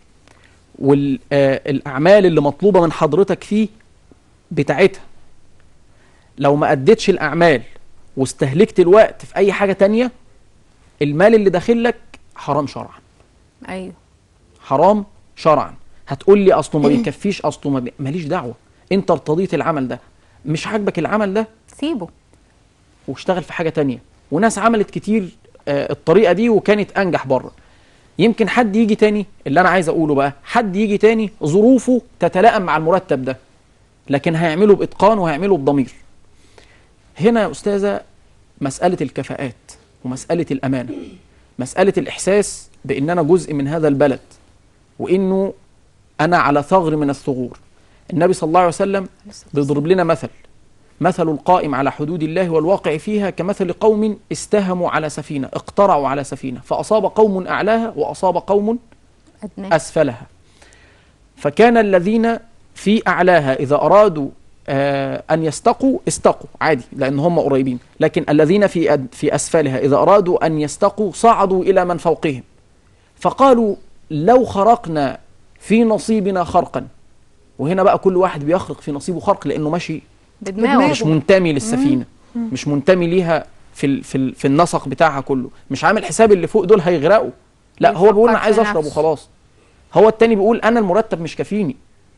والاعمال اللي مطلوبه من حضرتك فيه بتاعتها لو ما اديتش الاعمال واستهلكت الوقت في اي حاجه تانية المال اللي داخل لك حرام شرعا ايوه حرام شرعا هتقول لي اصله ما بيكفيش اصله ما بي... ماليش دعوه انت ارتضيت العمل ده مش عاجبك العمل ده سيبه واشتغل في حاجه تانية وناس عملت كتير آه، الطريقه دي وكانت انجح بره يمكن حد يجي تاني اللي انا عايز اقوله بقى حد يجي تاني ظروفه تتلائم مع المرتب ده لكن هيعمله باتقان وهيعمله بضمير هنا يا استاذه مساله الكفاءات ومساله الامانه مساله الاحساس بان انا جزء من هذا البلد وانه انا على ثغر من الثغور النبي صلى الله عليه وسلم بيضرب لنا مثل مثل القائم على حدود الله والواقع فيها كمثل قوم استهموا على سفينة اقترعوا على سفينة فأصاب قوم أعلاها وأصاب قوم ادناه أسفلها فكان الذين في أعلاها إذا أرادوا آه أن يستقوا استقوا عادي لأن هم قريبين لكن الذين في أد في أسفلها إذا أرادوا أن يستقوا صعدوا إلى من فوقهم فقالوا لو خرقنا في نصيبنا خرقا وهنا بقى كل واحد بيخرق في نصيبه خرق لأنه ماشي بدماغه مش منتمي للسفينه مش منتمي ليها في ال في ال في النسق بتاعها كله مش عامل حساب اللي فوق دول هيغرقوا لا هو بيقول انا بيفكر عايز في اشرب نفسه. وخلاص هو التاني بيقول انا المرتب مش كافيني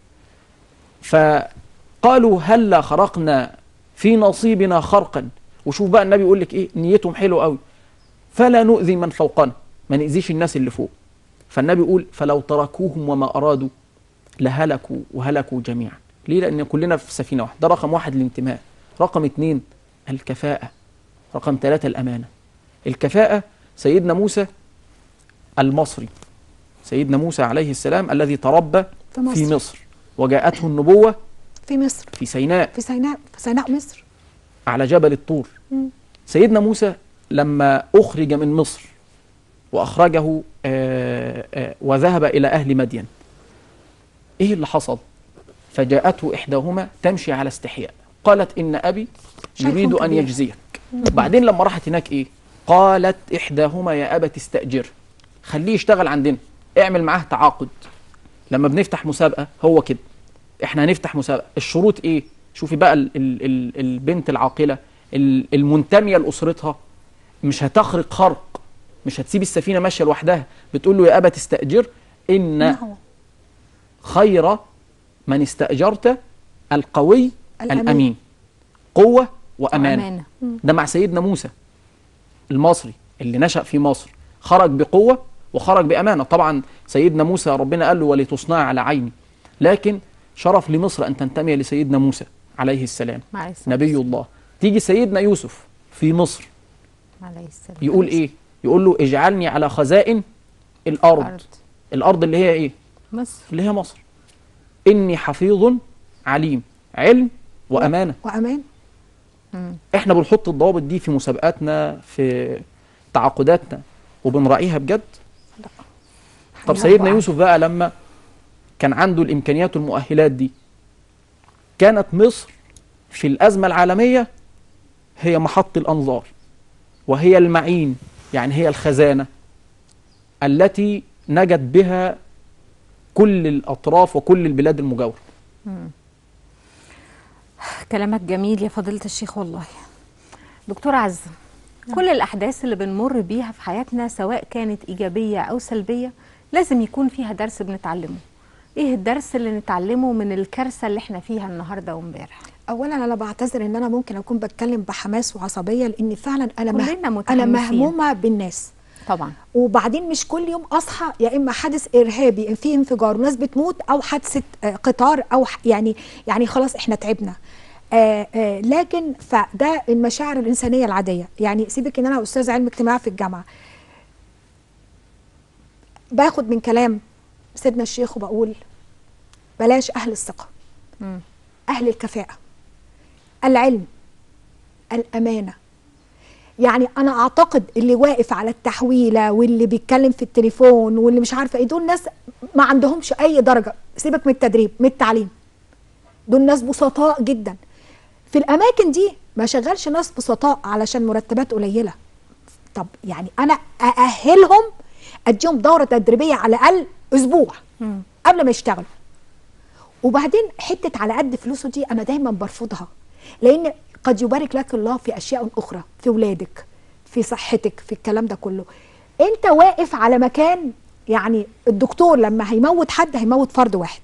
فقالوا هلا خرقنا في نصيبنا خرقا وشوف بقى النبي يقول لك ايه نيتهم حلو قوي فلا نؤذي من فوقنا ما نأذيش الناس اللي فوق فالنبي يقول فلو تركوهم وما أرادوا لهلكوا وهلكوا جميعا ليه لأن كلنا في سفينة واحدة ده رقم واحد الانتماء رقم اتنين الكفاءة رقم ثلاثة الأمانة الكفاءة سيدنا موسى المصري سيدنا موسى عليه السلام الذي تربى في مصر. في مصر وجاءته النبوة في مصر في سيناء في سيناء في سيناء مصر على جبل الطور سيدنا موسى لما أخرج من مصر وأخرجه آه، آه، وذهب إلى أهل مدين إيه اللي حصل فجاءته إحداهما تمشي على استحياء قالت إن أبي شيخ يريد أن كبير. يجزيك بعدين لما راحت هناك إيه قالت إحداهما يا أبت استأجر خليه يشتغل عندنا اعمل معاه تعاقد لما بنفتح مسابقة هو كده احنا هنفتح مسابقة الشروط ايه شوفي بقى ال ال ال البنت العاقلة ال- المنتمية لأسرتها مش هتخرق خرق مش هتسيب السفينة ماشية لوحدها بتقول له يا أبا تستأجر إن إنه خير من استأجرت القوي الأمين. الأمين قوة وأمانة أمانة ده مع سيدنا موسى المصري اللي نشأ في مصر خرج بقوة وخرج بأمانة طبعا سيدنا موسى ربنا قال له ولتصنع على عيني لكن شرف لمصر أن تنتمي لسيدنا موسى عليه السلام عليه الصلاة نبي الله تيجي سيدنا يوسف في مصر عليه السلام يقول إيه يقول له اجعلني على خزائن الأرض أرض. الأرض اللي هي إيه مصر اللي هي مصر إني حفيظ عليم علم وأمانة وامان احنا بنحط الضوابط دي في مسابقاتنا في تعاقداتنا وبنراعيها بجد طب لا سيدنا طبعاً. يوسف بقى لما كان عنده الامكانيات والمؤهلات دي كانت مصر في الازمه العالميه هي محط الانظار وهي المعين يعني هي الخزانه التي نجت بها كل الاطراف وكل البلاد المجاوره كلامك جميل يا فضيلة الشيخ والله دكتور عز كل الأحداث اللي بنمر بيها في حياتنا سواء كانت إيجابية أو سلبية لازم يكون فيها درس بنتعلمه إيه الدرس اللي نتعلمه من الكارثة اللي احنا فيها النهاردة وامبارح اولا انا بعتذر ان انا ممكن اكون بتكلم بحماس وعصبيه لان فعلا انا مه... كلنا انا متحمسين. مهمومه بالناس طبعا وبعدين مش كل يوم اصحى يا اما حادث ارهابي فيه انفجار وناس بتموت او حادثه آه، قطار او ح- يعني يعني خلاص احنا تعبنا آه آه لكن فده المشاعر الانسانيه العاديه يعني سيبك ان انا استاذ علم اجتماع في الجامعه باخد من كلام سيدنا الشيخ وبقول بلاش اهل الثقه مم. اهل الكفاءه العلم الامانه يعني انا اعتقد اللي واقف على التحويله واللي بيتكلم في التليفون واللي مش عارفه ايه دول ناس ما عندهمش اي درجه سيبك من التدريب من التعليم دول ناس بسطاء جدا في الاماكن دي ما شغلش ناس بسطاء علشان مرتبات قليله طب يعني انا ااهلهم اديهم دوره تدريبيه على الاقل اسبوع قبل ما يشتغلوا وبعدين حته على قد فلوسه دي انا دايما برفضها لان قد يبارك لك الله في اشياء اخرى في ولادك في صحتك في الكلام ده كله انت واقف على مكان يعني الدكتور لما هيموت حد هيموت فرد واحد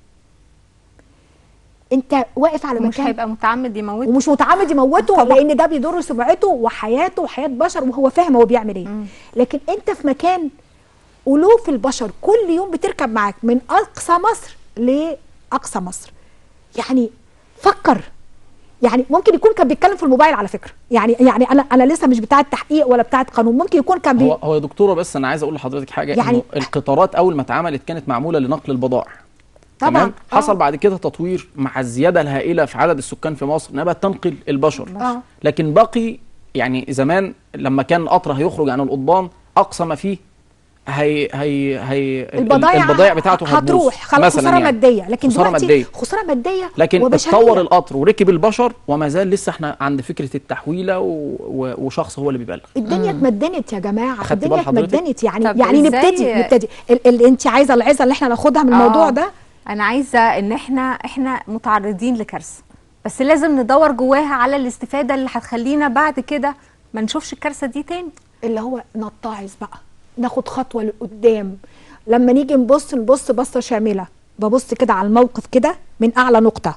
انت واقف على مش مكان هيبقى متعمد يموت ومش متعمد يموته طبعا. لان ده بيضر سمعته وحياته وحياه بشر وهو فاهم هو بيعمل ايه لكن انت في مكان الوف البشر كل يوم بتركب معاك من اقصى مصر لاقصى مصر يعني فكر يعني ممكن يكون كان بيتكلم في الموبايل على فكره يعني يعني انا انا لسه مش بتاعه تحقيق ولا بتاعه قانون ممكن يكون كان بي هو هو يا دكتوره بس انا عايز اقول لحضرتك حاجه يعني- يعني القطارات اول ما اتعملت كانت معموله لنقل البضائع طبعا تمام آه. حصل بعد كده تطوير مع الزياده الهائله في عدد السكان في مصر انها بقت تنقل البشر آه. لكن بقي يعني زمان لما كان القطر هيخرج عن القضبان اقصى ما فيه هي هي هي البضائع البضائع بتاعته هتبوظ. هتروح خلاص مثلاً خساره يعني. ماديه لكن خساره دلوقتي ماديه خساره ماديه لكن وبشرية. اتطور القطر وركب البشر وما زال لسه احنا عند فكره التحويله و... و... وشخص هو اللي بيبلغ الدنيا اتمدنت يا جماعه أخدت الدنيا بال حضرتك؟ اتمدنت يعني طب يعني إزاي- نبتدي نبتدي ال- ال- انت عايزه العزه اللي احنا ناخدها من الموضوع آه. ده انا عايزه ان احنا احنا متعرضين لكارثه بس لازم ندور جواها على الاستفاده اللي هتخلينا بعد كده ما نشوفش الكارثه دي تاني اللي هو نتعظ بقى ناخد خطوه لقدام لما نيجي نبص نبص بصه شامله ببص كده على الموقف كده من اعلى نقطه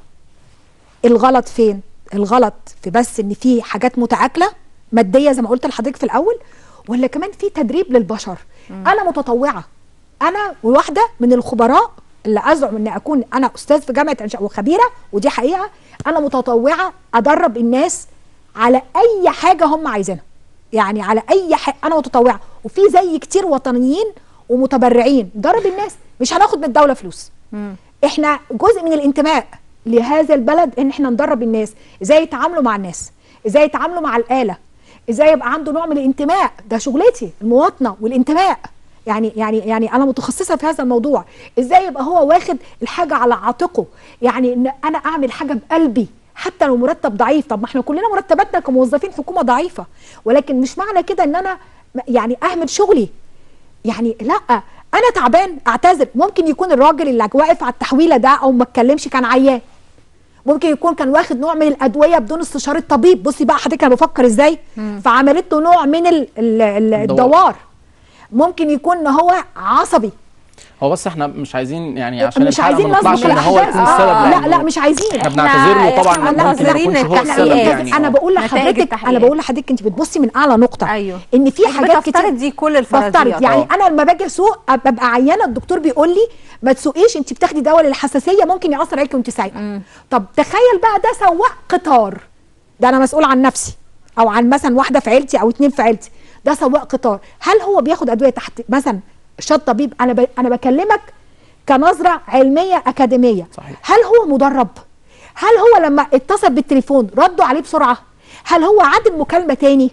الغلط فين الغلط في بس ان في حاجات متعاكله ماديه زي ما قلت لحضرتك في الاول ولا كمان في تدريب للبشر انا متطوعه انا واحده من الخبراء اللي ازعم ان اكون انا استاذ في جامعه انشاء وخبيره ودي حقيقه انا متطوعه ادرب الناس على اي حاجه هم عايزينها يعني على اي حاجه انا متطوعه وفي زي كتير وطنيين ومتبرعين درب الناس مش هناخد من الدوله فلوس احنا جزء من الانتماء لهذا البلد ان احنا ندرب الناس ازاي يتعاملوا مع الناس ازاي يتعاملوا مع الاله ازاي يبقى عنده نوع من الانتماء ده شغلتي المواطنه والانتماء يعني يعني يعني انا متخصصه في هذا الموضوع ازاي يبقى هو واخد الحاجه على عاتقه يعني ان انا اعمل حاجه بقلبي حتى لو مرتب ضعيف طب ما احنا كلنا مرتباتنا كموظفين حكومه ضعيفه ولكن مش معنى كده ان انا يعني اهمل شغلي يعني لا انا تعبان اعتذر ممكن يكون الراجل اللي واقف على التحويله ده او ما اتكلمش كان عيان ممكن يكون كان واخد نوع من الادويه بدون استشاره طبيب بصي بقى حضرتك انا بفكر ازاي فعملت له نوع من ال ال ال الدوار ممكن يكون ان هو عصبي هو بس احنا مش عايزين يعني عشان مش الحلقة عايزين ما نطلعش نظلم ان هو الأحداث. يكون السبب آه، لأنه لا لا مش عايزين احنا بنعتذر له طبعا إحنا ممكن ما منتظرين يكونش هو السبب التحقيقات. يعني انا بقول نتائج لحضرتك انا التحقيقات. بقول لحضرتك انت بتبصي من اعلى نقطه أيوه. ان في أنت حاجات بتفترض كتير دي كل الفرضيات. بفترض يعني آه. انا لما باجي اسوق أب- ببقى عيانه الدكتور بيقول لي ما تسوقيش انت بتاخدي دواء للحساسيه ممكن ياثر عليكي وانت سايقه طب تخيل بقى ده سواق قطار ده انا مسؤول عن نفسي او عن مثلا واحده في عيلتي او اتنين في عيلتي ده سواق قطار هل هو بياخد ادويه تحت مثلا شات طبيب انا ب... انا بكلمك كنظره علميه اكاديميه صحيح. هل هو مدرب هل هو لما اتصل بالتليفون ردوا عليه بسرعه هل هو عاد المكالمه تاني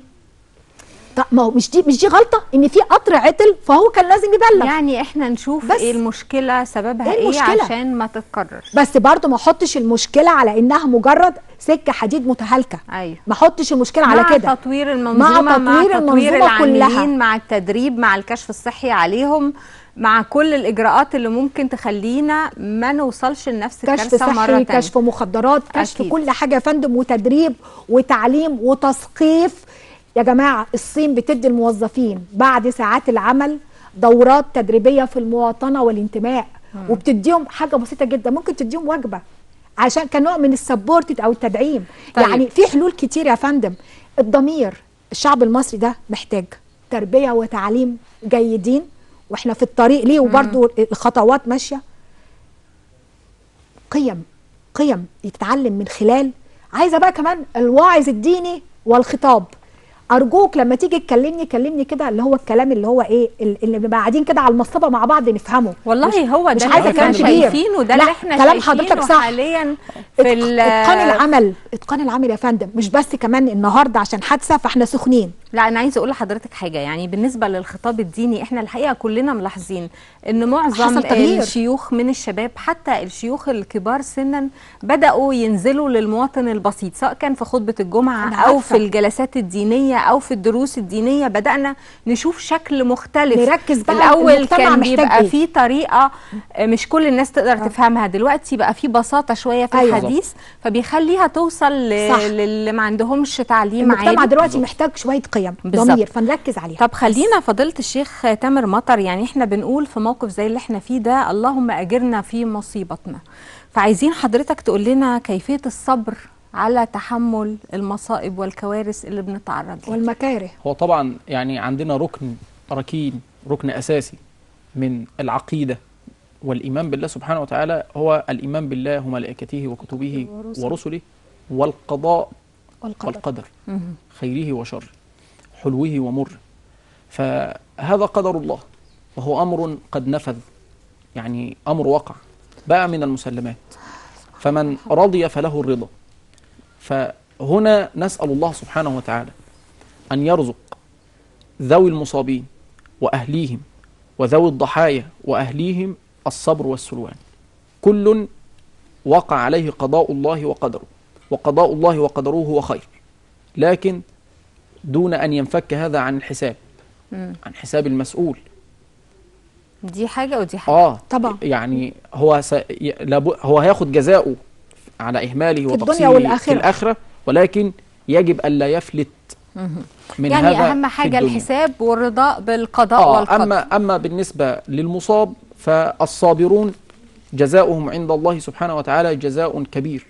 طب ما هو مش دي مش دي غلطه ان في قطر عطل فهو كان لازم يبلغ يعني احنا نشوف بس. ايه المشكله سببها إيه ايه, المشكلة؟ عشان ما تتكررش بس برضو ما احطش المشكله على انها مجرد سكه حديد متهالكه ايوه ما احطش المشكله على مع كده تطوير المنظومه مع مع تطوير تطوير المنظومة كلها. العاملين مع التدريب مع الكشف الصحي عليهم مع كل الاجراءات اللي ممكن تخلينا ما نوصلش لنفس كشف الكارثه مره صحي تانية كشف مخدرات كشف أكيد. كل حاجه يا فندم وتدريب وتعليم وتثقيف يا جماعه الصين بتدي الموظفين بعد ساعات العمل دورات تدريبيه في المواطنه والانتماء وبتديهم حاجه بسيطه جدا ممكن تديهم وجبه عشان كنوع من السبورت او التدعيم طيب. يعني في حلول كتير يا فندم الضمير الشعب المصري ده محتاج تربيه وتعليم جيدين واحنا في الطريق ليه وبرضو الخطوات ماشيه قيم قيم يتعلم من خلال عايزه بقى كمان الواعظ الديني والخطاب ارجوك لما تيجي تكلمني كلمني كده اللي هو الكلام اللي هو ايه اللي بنبقى قاعدين كده على المصطبه مع بعض نفهمه والله مش هو ده مش اللي عايزه احنا كلام كبير شايفينه ده لا، اللي احنا كلام شايفينه حضرتك صح حاليا في ال- اتقان العمل اتقان العمل يا فندم مش بس كمان النهارده عشان حادثه فاحنا سخنين لا انا عايزه اقول لحضرتك حاجه يعني بالنسبه للخطاب الديني احنا الحقيقه كلنا ملاحظين ان معظم حصل تغيير. الشيوخ من الشباب حتى الشيوخ الكبار سنا بداوا ينزلوا للمواطن البسيط سواء كان في خطبه الجمعه أنا او عارفة. في الجلسات الدينيه او في الدروس الدينيه بدانا نشوف شكل مختلف نركز بقى الاول المجتمع كان محتاج بيبقى إيه؟ في طريقه مش كل الناس تقدر تفهمها دلوقتي بقى في بساطه شويه في أيوة. الحديث فبيخليها توصل ل- صح. للي ما عندهمش تعليم المجتمع عالي دلوقتي محتاج شويه قيم بالظبط. ضمير فنركز عليها طب خلينا فضيلة الشيخ تامر مطر يعني احنا بنقول في موقف زي اللي احنا فيه ده اللهم اجرنا في مصيبتنا فعايزين حضرتك تقول لنا كيفية الصبر على تحمل المصائب والكوارث اللي بنتعرض لها والمكاره هو طبعا يعني عندنا ركن ركين ركن اساسي من العقيده والايمان بالله سبحانه وتعالى هو الايمان بالله وملائكته وكتبه ورسله. ورسله والقضاء والقدر والقدر مهم. خيره وشره حلوه ومره فهذا قدر الله وهو امر قد نفذ يعني امر وقع بقى من المسلمات فمن رضي فله الرضا فهنا نسال الله سبحانه وتعالى ان يرزق ذوي المصابين واهليهم وذوي الضحايا واهليهم الصبر والسلوان كل وقع عليه قضاء الله وقدره وقضاء الله وقدره هو خير لكن دون ان ينفك هذا عن الحساب مم. عن حساب المسؤول دي حاجة ودي حاجة اه طبعا. يعني هو س... ي- لابد هو هياخد جزاؤه على اهماله الدنيا وتقصيره والآخرة. في الاخره ولكن يجب الا يفلت من يعني هذا أهم في حاجة الدنيا. الحساب والرضاء بالقضاء آه والقدر اما اما بالنسبه للمصاب فالصابرون جزاؤهم عند الله سبحانه وتعالى جزاء كبير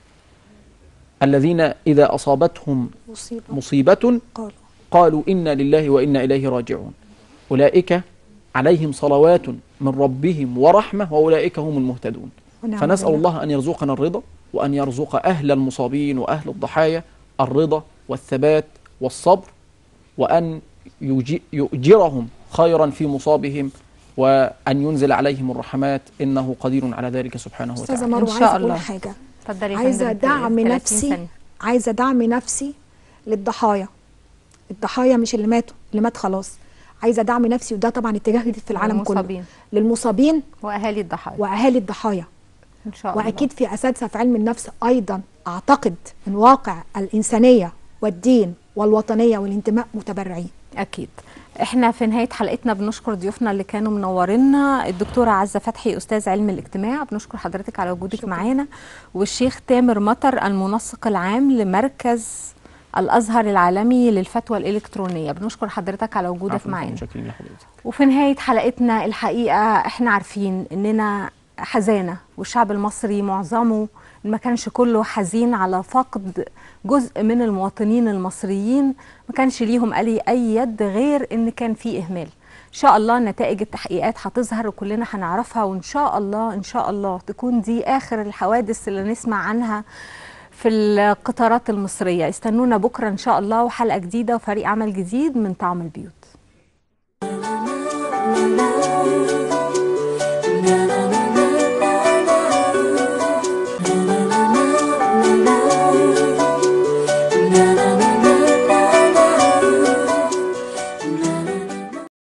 الذين اذا اصابتهم مصيبه مصيبه قالوا قالوا إنا لله وإنا إليه راجعون أولئك عليهم صلوات من ربهم ورحمة وأولئك هم المهتدون ونعم فنسأل بالله. الله أن يرزقنا الرضا وأن يرزق أهل المصابين وأهل الضحايا الرضا والثبات والصبر وأن يجي- يؤجرهم خيرا في مصابهم وأن ينزل عليهم الرحمات إنه قدير على ذلك سبحانه استاذه وتعالى مروه إن عايزه شاء اقول الله. حاجه اتفضلي يا عايزه فندم، دعم 30 نفسي ثانية. عايزه دعم نفسي للضحايا الضحايا مش اللي ماتوا اللي مات خلاص عايزه دعم نفسي وده طبعا اتجاه جديد في العالم كله المصابين. للمصابين وأهالي الضحايا واهالي الضحايا إن شاء الله واكيد في اساتذه في علم النفس ايضا اعتقد من واقع الانسانيه والدين والوطنيه والانتماء متبرعين أكيد احنا في نهاية حلقتنا بنشكر ضيوفنا اللي كانوا منورينا الدكتورة عزة فتحي أستاذ علم الاجتماع بنشكر حضرتك على وجودك شكراً. معانا والشيخ تامر مطر المنسق العام لمركز الأزهر العالمي للفتوى الإلكترونية بنشكر حضرتك على وجودك عفواً، معانا شاكرين لحضرتك وفي نهاية حلقتنا الحقيقة احنا عارفين اننا حزانة والشعب المصري معظمه إن ما كانش كله حزين على فقد جزء من المواطنين المصريين ما كانش ليهم أي أي يد غير إن كان في إهمال إن شاء الله نتائج التحقيقات هتظهر وكلنا هنعرفها وإن شاء الله إن شاء الله تكون دي آخر الحوادث اللي نسمع عنها في القطارات المصرية استنونا بكرة إن شاء الله وحلقة جديدة وفريق عمل جديد من طعم البيوت